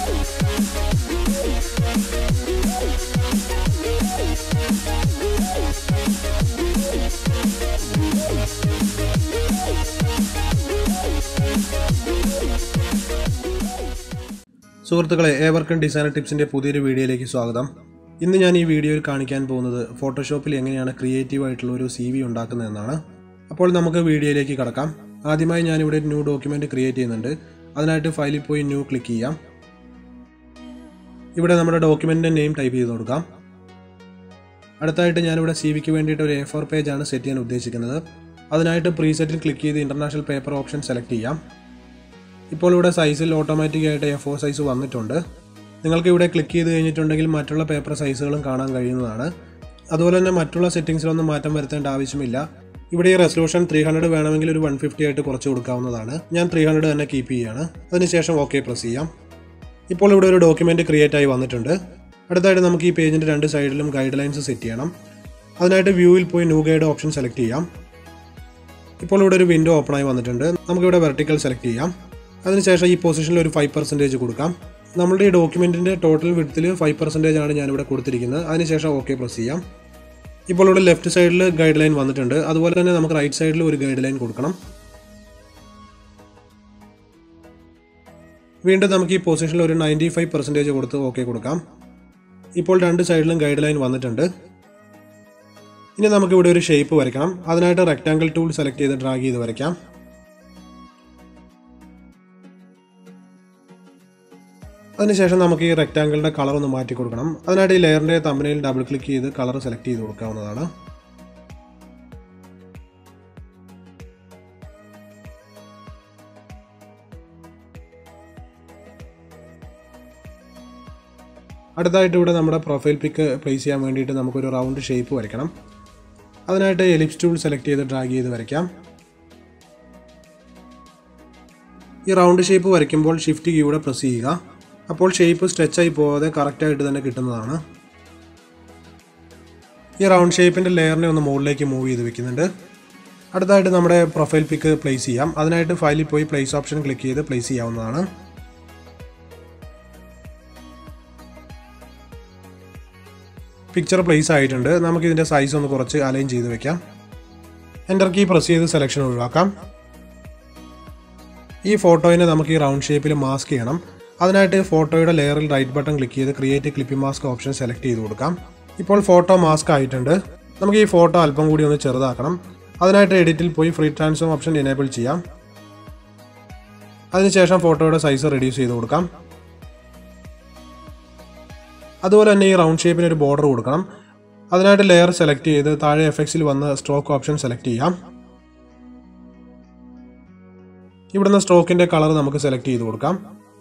സുഹൃത്തുക്കളെ ഏവർക്കും ഡിസൈനർ ടിപ്സിൻ്റെ പുതിയൊരു വീഡിയോയിലേക്ക് സ്വാഗതം ഇന്ന് ഞാൻ ഈ വീഡിയോയിൽ കാണിക്കാൻ പോകുന്നത് ഫോട്ടോഷോപ്പിൽ എങ്ങനെയാണ് ക്രിയേറ്റീവ് ആയിട്ടുള്ള ഒരു സി വി ഉണ്ടാക്കുന്നതെന്നാണ് അപ്പോൾ നമുക്ക് വീഡിയോയിലേക്ക് കടക്കാം ആദ്യമായി ഞാനിവിടെ ഒരു ന്യൂ ഡോക്യുമെൻ്റ് ക്രിയേറ്റ് ചെയ്യുന്നുണ്ട് അതിനായിട്ട് ഫയലിൽ പോയി ന്യൂ ക്ലിക്ക് ചെയ്യാം ഇവിടെ നമ്മുടെ ഡോക്യുമെൻറ്റിൻ്റെ നെയിം ടൈപ്പ് ചെയ്ത് കൊടുക്കാം അടുത്തായിട്ട് ഞാനിവിടെ സി വിക്ക് വേണ്ടിയിട്ട് ഒരു എ ഫോർ പേജ് ആണ് സെറ്റ് ചെയ്യാൻ ഉദ്ദേശിക്കുന്നത് അതിനായിട്ട് പ്രീസെറ്റിൽ ക്ലിക്ക് ചെയ്ത് ഇൻ്റർനാഷണൽ പേപ്പർ ഓപ്ഷൻ സെലക്ട് ചെയ്യാം ഇപ്പോൾ ഇവിടെ സൈസിൽ ഓട്ടോമാറ്റിക് ആയിട്ട് എ ഫോർ സൈസ് വന്നിട്ടുണ്ട് നിങ്ങൾക്ക് ഇവിടെ ക്ലിക്ക് ചെയ്ത് കഴിഞ്ഞിട്ടുണ്ടെങ്കിൽ മറ്റുള്ള പേപ്പർ സൈസുകളും കാണാൻ കഴിയുന്നതാണ് അതുപോലെ തന്നെ മറ്റുള്ള സെറ്റിംഗ്സിലൊന്നും മാറ്റം വരുത്തേണ്ട ആവശ്യമില്ല ഇവിടെ ഈ റെസൊല്യൂഷൻ ത്രീ ഹൺഡ്രഡ് വേണമെങ്കിൽ ഒരു വൺ ഫിഫ്റ്റി ആയിട്ട് കുറച്ച് കൊടുക്കാവുന്നതാണ് ഞാൻ ത്രീ ഹൺഡ്രഡ് തന്നെ കീപ്പ് ചെയ്യുകയാണ് അതിനുശേഷം ഓക്കെ പ്രസ് ചെയ്യാം ഇപ്പോൾ ഇവിടെ ഒരു ഡോക്യുമെൻറ്റ് ക്രിയേറ്റ് ആയി വന്നിട്ടുണ്ട് അടുത്തായിട്ട് നമുക്ക് ഈ പേജിൻ്റെ രണ്ട് സൈഡിലും ഗൈഡ് ലൈൻസ് സെറ്റ് ചെയ്യണം അതിനായിട്ട് വ്യൂവിൽ പോയി ന്യൂ ഗൈഡ് ഓപ്ഷൻ സെലക്ട് ചെയ്യാം ഇപ്പോൾ ഇവിടെ ഒരു വിൻഡോ ഓപ്പൺ ആയി വന്നിട്ടുണ്ട് നമുക്കിവിടെ വെർട്ടിക്കൽ സെലക്ട് ചെയ്യാം അതിനുശേഷം ഈ പൊസിഷനിൽ ഒരു ഫൈവ് പെർസെൻറ്റേജ് കൊടുക്കാം നമ്മുടെ ഈ ഡോക്യുമെൻറ്റിൻ്റെ ടോട്ടൽ വിഡ്ത്തിൽ ഫൈവ് പെർസെൻറ്റേജ് ആണ് ഞാനിവിടെ കൊടുത്തിരിക്കുന്നത് അതിനുശേഷം ഓക്കെ പ്രസ് ചെയ്യാം ഇപ്പോൾ ഇവിടെ ലെഫ്റ്റ് സൈഡിൽ ഗൈഡ് ലൈൻ വന്നിട്ടുണ്ട് അതുപോലെ തന്നെ നമുക്ക് റൈറ്റ് സൈഡിൽ ഒരു ഗൈഡ് ലൈൻ കൊടുക്കണം വീണ്ടും നമുക്ക് ഈ പൊസിഷനിൽ ഒരു നയൻറ്റി ഫൈവ് പെർസെൻറ്റേജ് കൊടുത്ത് ഓക്കെ കൊടുക്കാം ഇപ്പോൾ രണ്ട് സൈഡിലും ഗൈഡ് ലൈൻ വന്നിട്ടുണ്ട് ഇനി നമുക്ക് ഇവിടെ ഒരു ഷേപ്പ് വരയ്ക്കണം അതിനായിട്ട് റെക്റ്റാങ്കിൾ ടൂൾ സെലക്ട് ചെയ്ത് ഡ്രാഗ് ചെയ്ത് വരയ്ക്കാം അതിനുശേഷം നമുക്ക് ഈ റെക്റ്റാങ്കിളിൻ്റെ കളർ ഒന്ന് മാറ്റി കൊടുക്കണം അതിനായിട്ട് ഈ ലെയറിൻ്റെ തമ്പനയിൽ ഡബിൾ ക്ലിക്ക് ചെയ്ത് കളർ സെലക്ട് ചെയ്ത് കൊടുക്കാവുന്നതാണ് അടുത്തായിട്ട് ഇവിടെ നമ്മുടെ പ്രൊഫൈൽ പിക്ക് പ്ലേസ് ചെയ്യാൻ വേണ്ടിയിട്ട് നമുക്കൊരു റൗണ്ട് ഷേപ്പ് വരയ്ക്കണം അതിനായിട്ട് എലിപ്സ് ടൂൾ സെലക്ട് ചെയ്ത് ഡ്രാഗ് ചെയ്ത് വരയ്ക്കാം ഈ റൗണ്ട് ഷേപ്പ് വരയ്ക്കുമ്പോൾ ഷിഫ്റ്റ് കീയുടെ പ്രസ് ചെയ്യുക അപ്പോൾ ഷേപ്പ് സ്ട്രെച്ചായി പോകാതെ കറക്റ്റായിട്ട് തന്നെ കിട്ടുന്നതാണ് ഈ റൗണ്ട് ഷേപ്പിൻ്റെ ലെയറിനെ ഒന്ന് മുകളിലേക്ക് മൂവ് ചെയ്ത് വെക്കുന്നുണ്ട് അടുത്തായിട്ട് നമ്മുടെ പ്രൊഫൈൽ പിക്ക് പ്ലേസ് ചെയ്യാം അതിനായിട്ട് ഫയലിൽ പോയി പ്ലേസ് ഓപ്ഷൻ ക്ലിക്ക് ചെയ്ത് പ്ലേസ് ചെയ്യാവുന്നതാണ് പിക്ചർ പ്ലേസ് ആയിട്ടുണ്ട് നമുക്ക് ഇതിൻ്റെ സൈസ് ഒന്ന് കുറച്ച് അലൈൻ ചെയ്ത് വെക്കാം എൻ്റർ കീ പ്രസ് ചെയ്ത് സെലക്ഷൻ ഒഴിവാക്കാം ഈ ഫോട്ടോയിനെ നമുക്ക് ഈ റൗണ്ട് ഷേപ്പിൽ മാസ്ക് ചെയ്യണം അതിനായിട്ട് ഫോട്ടോയുടെ ലെയറിൽ റൈറ്റ് ബട്ടൺ ക്ലിക്ക് ചെയ്ത് create clipping mask option select ചെയ്ത് കൊടുക്കാം ഇപ്പോൾ ഫോട്ടോ മാസ്ക് ആയിട്ടുണ്ട് നമുക്ക് ഈ ഫോട്ടോ അല്പം കൂടി ഒന്ന് ചെറുതാക്കണം അതിനായിട്ട് എഡിറ്റിൽ പോയി ഫ്രീ ട്രാൻസ്ഫോം ഓപ്ഷൻ എനേബിൾ ചെയ്യാം അതിനുശേഷം ഫോട്ടോയുടെ സൈസ് റെഡ്യൂസ് ചെയ്ത് കൊടുക്കാം അതുപോലെ തന്നെ ഈ റൗണ്ട് ഷേപ്പിന് ഒരു ബോർഡർ കൊടുക്കണം അതിനായിട്ട് ലെയർ സെലക്ട് ചെയ്ത് താഴെ എഫക്ട്സിൽ വന്ന് സ്ട്രോക്ക് ഓപ്ഷൻ സെലക്ട് ചെയ്യാം ഇവിടുന്ന് സ്ട്രോക്കിൻ്റെ കളർ നമുക്ക് സെലക്ട് ചെയ്ത് കൊടുക്കാം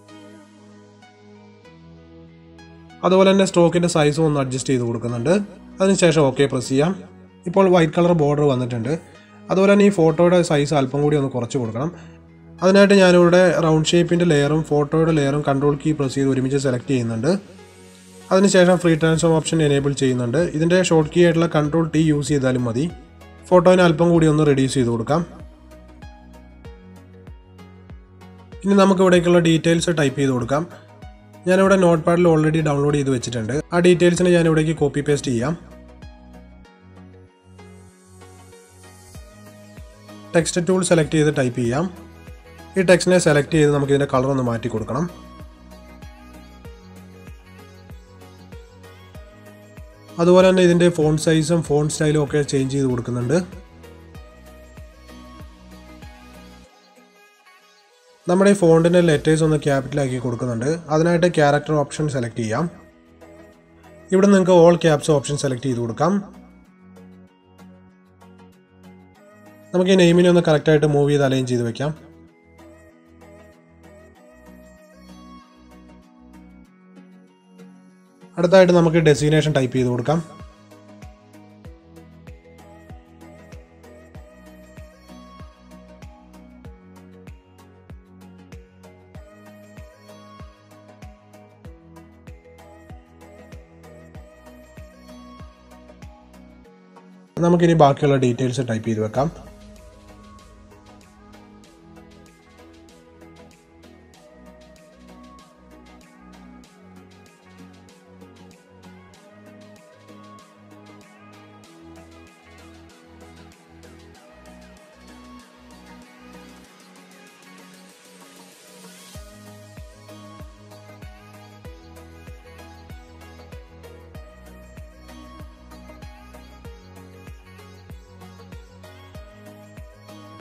അതുപോലെ തന്നെ സ്ട്രോക്കിൻ്റെ സൈസും ഒന്ന് അഡ്ജസ്റ്റ് ചെയ്ത് കൊടുക്കുന്നുണ്ട് അതിനുശേഷം ഓക്കെ പ്രസ് ചെയ്യാം ഇപ്പോൾ വൈറ്റ് കളർ ബോർഡർ വന്നിട്ടുണ്ട് അതുപോലെ തന്നെ ഈ ഫോട്ടോയുടെ സൈസ് അല്പം കൂടി ഒന്ന് കുറച്ച് കൊടുക്കണം അതിനായിട്ട് ഞാനിവിടെ റൗണ്ട് ഷേപ്പിൻ്റെ ലെയറും ഫോട്ടോയുടെ ലെയറും കൺട്രോൾ കീ പ്രസ് ചെയ്ത് ഒരുമിച്ച് സെലക്ട് ചെയ്യുന്നുണ്ട് അതിനുശേഷം ഫ്രീ ട്രാൻസ്ഫോം ഓപ്ഷൻ എനേബിൾ ചെയ്യുന്നുണ്ട് ഇതിൻ്റെ ഷോർട്ട് കീ ആയിട്ടുള്ള കൺട്രോൾ ടി യൂസ് ചെയ്താലും മതി ഫോട്ടോനെ അല്പം കൂടി ഒന്ന് റെഡ്യൂസ് ചെയ്ത് കൊടുക്കാം ഇനി നമുക്ക് ഇവിടേക്കുള്ള ഡീറ്റെയിൽസ് ടൈപ്പ് ചെയ്ത് കൊടുക്കാം ഞാനിവിടെ നോട്ട് പാഡിൽ ഓൾറെഡി ഡൗൺലോഡ് ചെയ്ത് വെച്ചിട്ടുണ്ട് ആ ഡീറ്റെയിൽസിനെ ഞാൻ ഇവിടേക്ക് കോപ്പി പേസ്റ്റ് ചെയ്യാം ടെക്സ്റ്റ് ടൂൾ സെലക്ട് ചെയ്ത് ടൈപ്പ് ചെയ്യാം ഈ ടെക്സ്റ്റിനെ സെലക്ട് ചെയ്ത് നമുക്ക് ഇതിൻ്റെ കളർ ഒന്ന് മാറ്റി കൊടുക്കണം അതുപോലെ തന്നെ ഇതിൻ്റെ ഫോൺ സൈസും ഫോൺ സ്റ്റൈലും ഒക്കെ ചേഞ്ച് ചെയ്ത് കൊടുക്കുന്നുണ്ട് നമ്മുടെ ഈ ഫോണ്ടിൻ്റെ ലെറ്റേഴ്സ് ഒന്ന് ക്യാപിറ്റലാക്കി കൊടുക്കുന്നുണ്ട് അതിനായിട്ട് ക്യാരക്ടർ ഓപ്ഷൻ സെലക്ട് ചെയ്യാം ഇവിടെ നിങ്ങൾക്ക് ഓൾ ക്യാപ്സ് ഓപ്ഷൻ സെലക്ട് ചെയ്ത് കൊടുക്കാം നമുക്ക് ഈ നെയിമിനെ ഒന്ന് കറക്റ്റായിട്ട് മൂവ് ചെയ്ത് അലൈൻ ചെയ്ത് വെക്കാം അടുത്തായിട്ട് നമുക്ക് ഡെസിഗ്നേഷൻ ടൈപ്പ് ചെയ്ത് കൊടുക്കാം നമുക്കിനി ബാക്കിയുള്ള ഡീറ്റെയിൽസ് ടൈപ്പ് ചെയ്ത് വെക്കാം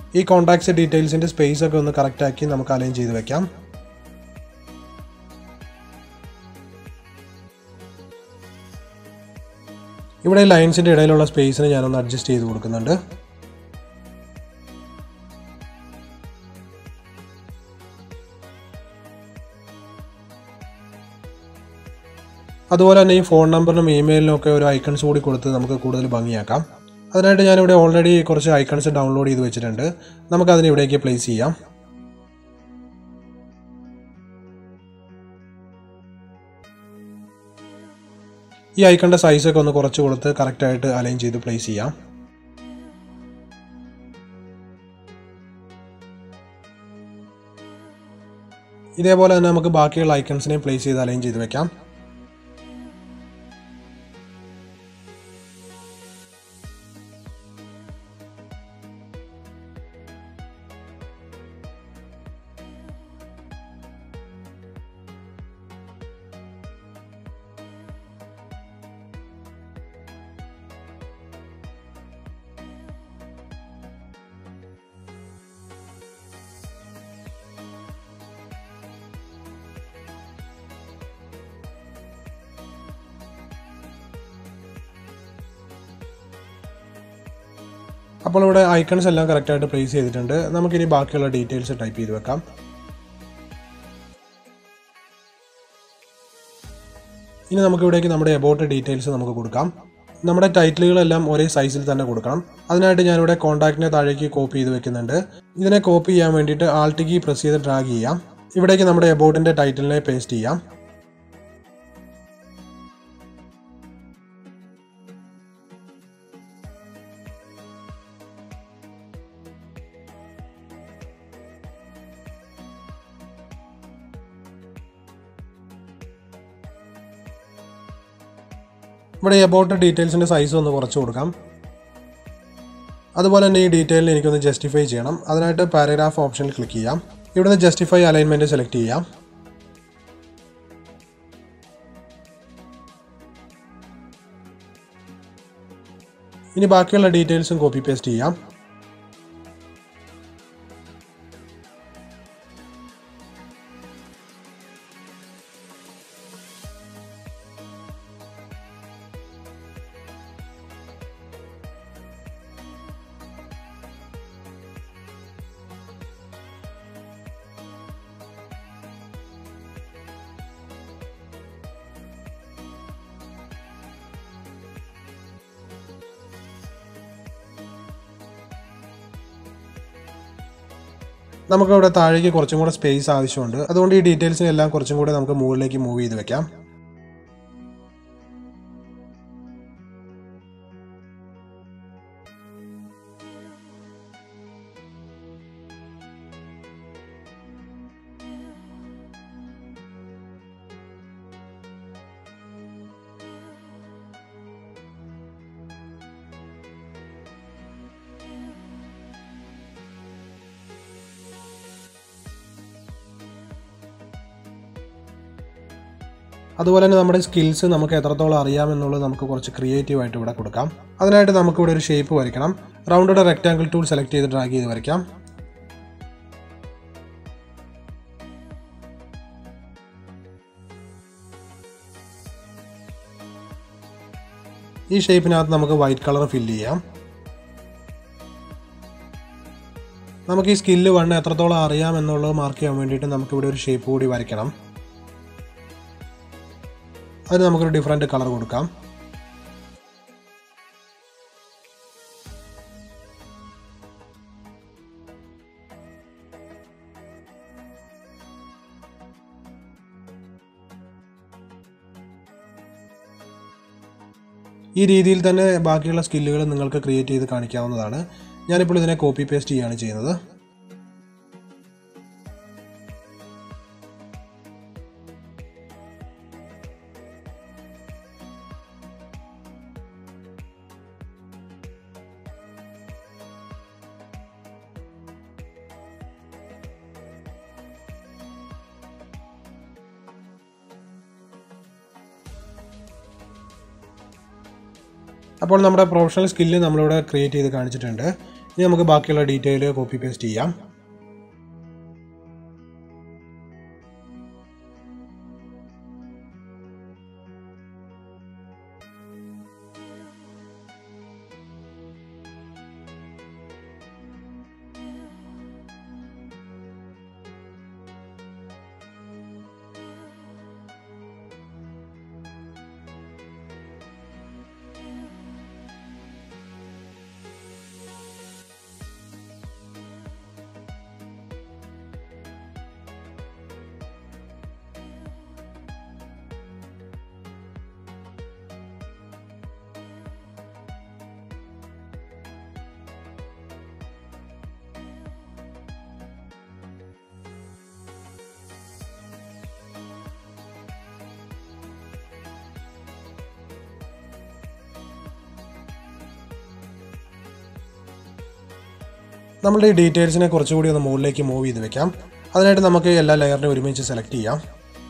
ഈ കോൺടാക്ട്സ് ഡീറ്റെയിൽസിൻ്റെ സ്പേസ് ഒക്കെ ഒന്ന് കറക്റ്റാക്കി നമുക്ക് അലൈൻ ചെയ്ത് വെക്കാം ഇവിടെ ലൈൻസിൻ്റെ ഇടയിലുള്ള സ്പേസിന് ഞാനൊന്ന് അഡ്ജസ്റ്റ് ചെയ്ത് കൊടുക്കുന്നുണ്ട് അതുപോലെ തന്നെ ഈ ഫോൺ നമ്പറിനും ഇമെയിലിനും ഒക്കെ ഒരു ഐക്കൺസ് കൂടി കൊടുത്ത് നമുക്ക് കൂടുതൽ ഭംഗിയാക്കാം അതിനായിട്ട് ഞാനിവിടെ ഓൾറെഡി കുറച്ച് ഐക്കൺസ് ഡൗൺലോഡ് ചെയ്ത് വെച്ചിട്ടുണ്ട് നമുക്ക് അതിനെ ഇവിടേക്ക് പ്ലേസ് ചെയ്യാം ഈ ഐക്കണിൻ്റെ സൈസൊക്കെ ഒന്ന് കുറച്ച് കൊടുത്ത് കറക്റ്റായിട്ട് അലൈൻ ചെയ്ത് പ്ലേസ് ചെയ്യാം ഇതേപോലെ തന്നെ നമുക്ക് ബാക്കിയുള്ള ഐക്കൺസിനെ പ്ലേസ് ചെയ്ത് അലൈൻ ചെയ്ത് വെക്കാം അപ്പോൾ ഇവിടെ ഐക്കൺസ് എല്ലാം കറക്റ്റായിട്ട് പ്ലേസ് ചെയ്തിട്ടുണ്ട് നമുക്കിനി ബാക്കിയുള്ള ഡീറ്റെയിൽസ് ടൈപ്പ് ചെയ്ത് വെക്കാം ഇനി നമുക്ക് ഇവിടേക്ക് നമ്മുടെ എബൌട്ട് ഡീറ്റെയിൽസ് നമുക്ക് കൊടുക്കാം നമ്മുടെ ടൈറ്റിലുകളെല്ലാം ഒരേ സൈസിൽ തന്നെ കൊടുക്കണം അതിനായിട്ട് ഞാനിവിടെ കോൺടാക്റ്റിനെ താഴേക്ക് കോപ്പി ചെയ്ത് വെക്കുന്നുണ്ട് ഇതിനെ കോപ്പി ചെയ്യാൻ വേണ്ടിയിട്ട് ആൾട്ട് കീ പ്രസ് ചെയ്ത് ഡ്രാഗ് ചെയ്യാം ഇവിടേക്ക് നമ്മുടെ എബൌട്ടിൻ്റെ ടൈറ്റിലിനെ പേസ്റ്റ് ചെയ്യാം ഇവിടെ എബൌട്ട് ഡീറ്റെയിൽസിൻ്റെ സൈസ് ഒന്ന് കുറച്ച് കൊടുക്കാം അതുപോലെ തന്നെ ഈ ഡീറ്റെയിലിന് എനിക്കൊന്ന് ജസ്റ്റിഫൈ ചെയ്യണം അതിനായിട്ട് പാരഗ്രാഫ് ഓപ്ഷനിൽ ക്ലിക്ക് ചെയ്യാം ഇവിടുന്ന് ജസ്റ്റിഫൈ അലൈൻമെൻറ്റ് സെലക്ട് ചെയ്യാം ഇനി ബാക്കിയുള്ള ഡീറ്റെയിൽസും കോപ്പി പേസ്റ്റ് ചെയ്യാം നമുക്ക് ഇവിടെ താഴേക്ക് കുറച്ചും കൂടെ സ്പേസ് ആവശ്യമുണ്ട് അതുകൊണ്ട് ഈ ഡീറ്റെയിൽസിനെല്ലാം കുറച്ചും കൂടെ നമുക്ക് മുകളിലേക്ക് മൂവ് ചെയ്ത് വെക്കാം അതുപോലെ തന്നെ നമ്മുടെ സ്കിൽസ് നമുക്ക് എത്രത്തോളം അറിയാമെന്നുള്ളത് നമുക്ക് കുറച്ച് ക്രിയേറ്റീവ് ആയിട്ട് ഇവിടെ കൊടുക്കാം അതിനായിട്ട് നമുക്ക് ഇവിടെ ഒരു ഷേപ്പ് വരയ്ക്കണം റൗണ്ടഡ് റെക്റ്റാങ്കിൾ ടൂൾ സെലക്ട് ചെയ്ത് ഡ്രാഗ് ചെയ്ത് വരയ്ക്കാം ഈ ഷേപ്പിനകത്ത് നമുക്ക് വൈറ്റ് കളർ ഫില്ല് ചെയ്യാം നമുക്ക് ഈ സ്കില്ല് വണ്ണ് എത്രത്തോളം അറിയാം എന്നുള്ളത് മാർക്ക് ചെയ്യാൻ വേണ്ടിയിട്ട് നമുക്കിവിടെ ഒരു ഷേപ്പ് കൂടി വരയ്ക്കണം അതിന് നമുക്കൊരു ഡിഫറെൻറ്റ് കളർ കൊടുക്കാം ഈ രീതിയിൽ തന്നെ ബാക്കിയുള്ള സ്കില്ലുകൾ നിങ്ങൾക്ക് ക്രിയേറ്റ് ചെയ്ത് കാണിക്കാവുന്നതാണ് ഞാനിപ്പോൾ ഇതിനെ കോപ്പി പേസ്റ്റ് ചെയ്യുകയാണ് ചെയ്യുന്നത് അപ്പോൾ നമ്മുടെ പ്രൊഫഷണൽ സ്കില്ല് നമ്മളിവിടെ ക്രിയേറ്റ് ചെയ്ത് കാണിച്ചിട്ടുണ്ട് ഇനി നമുക്ക് ബാക്കിയുള്ള ഡീറ്റെയിൽ കോപ്പി പേസ്റ്റ് ചെയ്യാം നമ്മളുടെ ഈ ഡീറ്റെയിൽസിനെ കുറച്ചുകൂടി ഒന്ന് മുകളിലേക്ക് മൂവ് ചെയ്ത് വെക്കാം അതിനായിട്ട് നമുക്ക് എല്ലാ ലെയറിനെയും ഒരുമിച്ച് സെലക്ട് ചെയ്യാം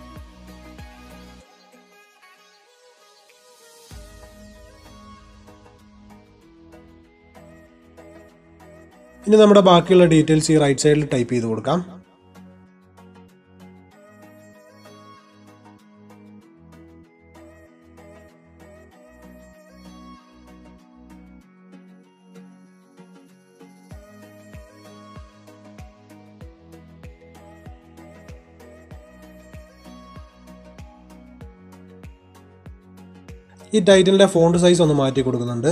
ഇനി നമ്മുടെ ബാക്കിയുള്ള ഡീറ്റെയിൽസ് ഈ റൈറ്റ് സൈഡിൽ ടൈപ്പ് ചെയ്ത് കൊടുക്കാം ഈ ടൈറ്റിലിന്റെ ഫോണ്ട് സൈസ് ഒന്ന് മാറ്റി കൊടുക്കുന്നുണ്ട്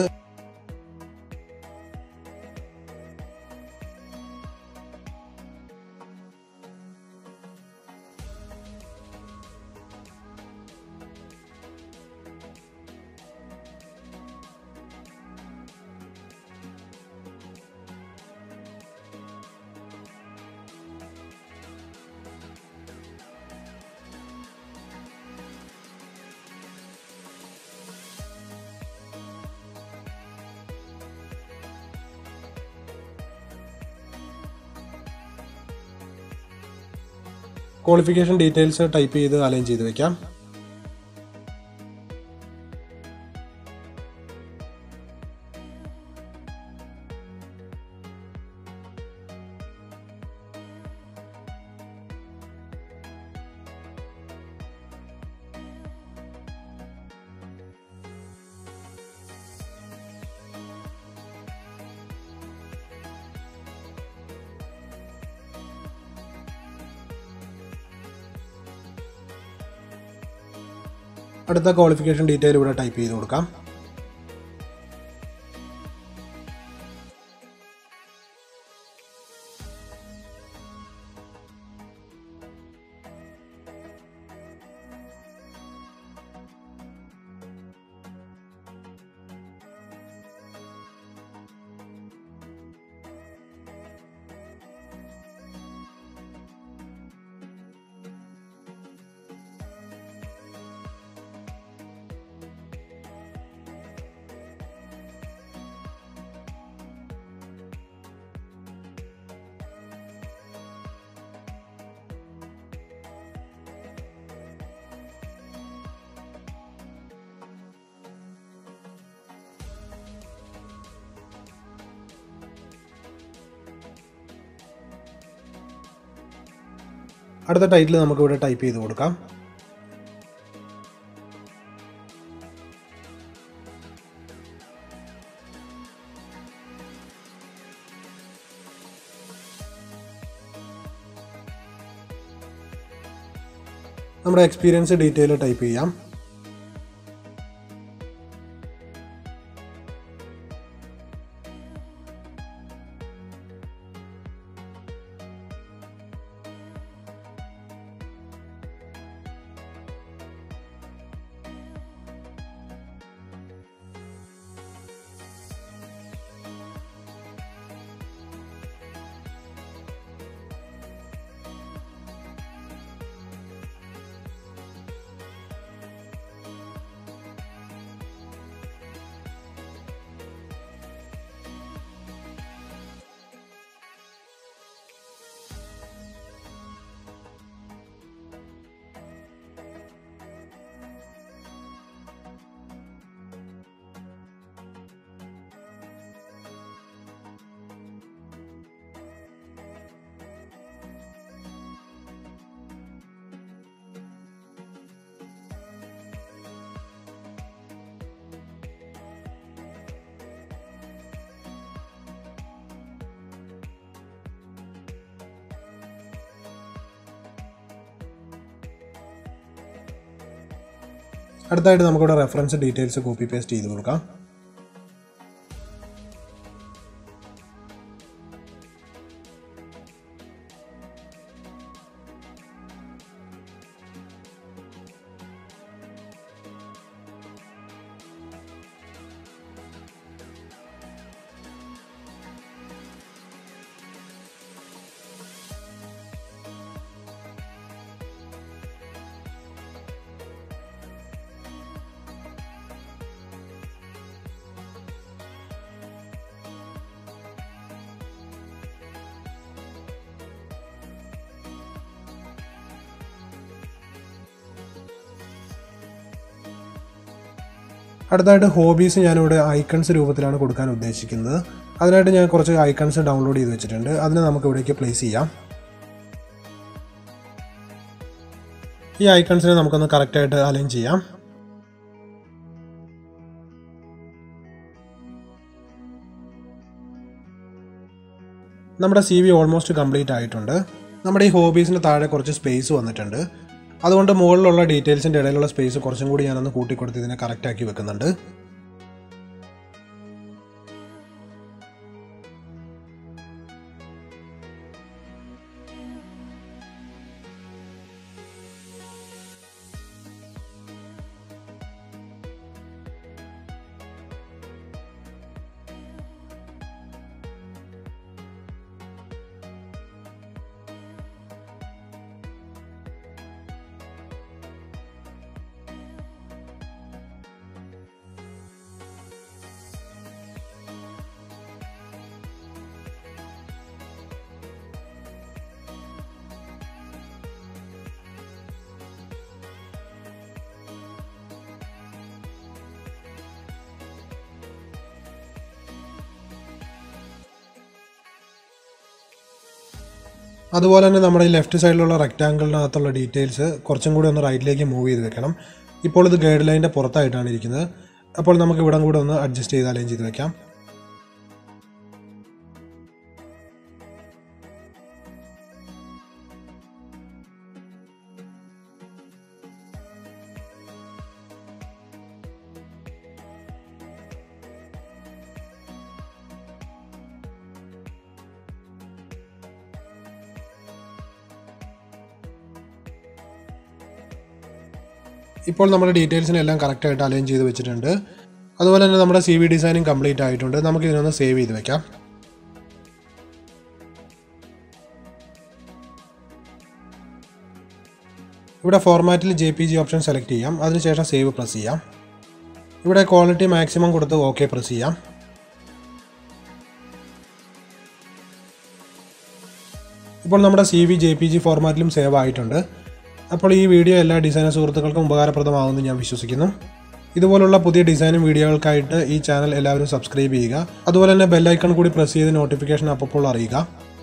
ക്വാളിഫിക്കേഷൻ ഡീറ്റെയിൽസ് ടൈപ്പ് ചെയ്ത് അലൈൻ ചെയ്ത് വെക്കാം അടുത്ത ക്വാളിഫിക്കേഷൻ ഡീറ്റെയിൽ ഇവിടെ ടൈപ്പ് ചെയ്ത് കൊടുക്കാം അടുത്ത ടൈറ്റിൽ നമുക്ക് ഇവിടെ ടൈപ്പ് ചെയ്ത് കൊടുക്കാം നമ്മുടെ എക്സ്പീരിയൻസ് ഡീറ്റെയിൽ ടൈപ്പ് ചെയ്യാം അടുത്തായിട്ട് നമുക്കിവിടെ റെഫറൻസ് ഡീറ്റെയിൽസ് കോപ്പി പേസ്റ്റ് ചെയ്ത് കൊടുക്കാം അടുത്തായിട്ട് ഹോബീസ് ഞാനിവിടെ ഐക്കൺസ് രൂപത്തിലാണ് കൊടുക്കാൻ ഉദ്ദേശിക്കുന്നത് അതിനായിട്ട് ഞാൻ കുറച്ച് ഐക്കൺസ് ഡൗൺലോഡ് ചെയ്ത് വെച്ചിട്ടുണ്ട് അതിനെ നമുക്ക് ഇവിടേക്ക് പ്ലേസ് ചെയ്യാം ഈ ഐക്കൺസിനെ നമുക്കൊന്ന് കറക്റ്റായിട്ട് അലൈൻ ചെയ്യാം നമ്മുടെ സി വി ഓൾമോസ്റ്റ് കംപ്ലീറ്റ് ആയിട്ടുണ്ട് നമ്മുടെ ഈ ഹോബീസിന് താഴെ കുറച്ച് സ്പേസ് വന്നിട്ടുണ്ട് അതുകൊണ്ട് മുകളിലുള്ള ഡീറ്റെയിൽസിൻ്റെ ഇടയിലുള്ള സ്പേസ് കുറച്ചും കൂടി ഞാനൊന്ന് കൂട്ടിക്കൊടുത്ത് ഇതിനെ കറക്റ്റ് ആക്കി വെക്കുന്നുണ്ട് അതുപോലെ തന്നെ നമ്മുടെ ഈ ലെഫ്റ്റ് സൈഡിലുള്ള റെക്റ്റാങ്കിളിനകത്തുള്ള ഡീറ്റെയിൽസ് കുറച്ചും കൂടി ഒന്ന് റൈറ്റിലേക്ക് മൂവ് ചെയ്ത് വെക്കണം ഇപ്പോൾ ഇത് ഗൈഡ് ലൈനിൻ്റെ പുറത്തായിട്ടാണ് ഇരിക്കുന്നത് അപ്പോൾ നമുക്ക് ഇവിടം കൂടെ ഒന്ന് അഡ്ജസ്റ്റ് ചെയ്ത് അലൈൻ ചെയ്ത് വെക്കാം ഇപ്പോൾ നമ്മുടെ ഡീറ്റെയിൽസിനെല്ലാം കറക്റ്റായിട്ട് അലൈൻ ചെയ്ത് വെച്ചിട്ടുണ്ട് അതുപോലെ തന്നെ നമ്മുടെ സി വി ഡിസൈനിങ് കംപ്ലീറ്റ് ആയിട്ടുണ്ട് നമുക്ക് ഇതിനൊന്ന് സേവ് ചെയ്ത് വെക്കാം ഇവിടെ ഫോർമാറ്റിൽ J P G option select ചെയ്യാം അതിനുശേഷം സേവ് പ്രസ് ചെയ്യാം ഇവിടെ ക്വാളിറ്റി മാക്സിമം കൊടുത്ത് ഓക്കെ പ്രസ് ചെയ്യാം ഇപ്പോൾ നമ്മുടെ C V J P G ഫോർമാറ്റിലും സേവ് ആയിട്ടുണ്ട് അപ്പോൾ ഈ വീഡിയോ എല്ലാ ഡിസൈനർ സുഹൃത്തുക്കൾക്കും ഉപകാരപ്രദമാകുമെന്ന് ഞാൻ വിശ്വസിക്കുന്നു ഇതുപോലുള്ള പുതിയ ഡിസൈനും വീഡിയോകൾക്കായിട്ട് ഈ ചാനൽ എല്ലാവരും സബ്സ്ക്രൈബ് ചെയ്യുക അതുപോലെ തന്നെ ബെല്ലൈക്കൺ കൂടി പ്രസ് ചെയ്ത് നോട്ടിഫിക്കേഷൻ അപ്പോൾ അറിയുക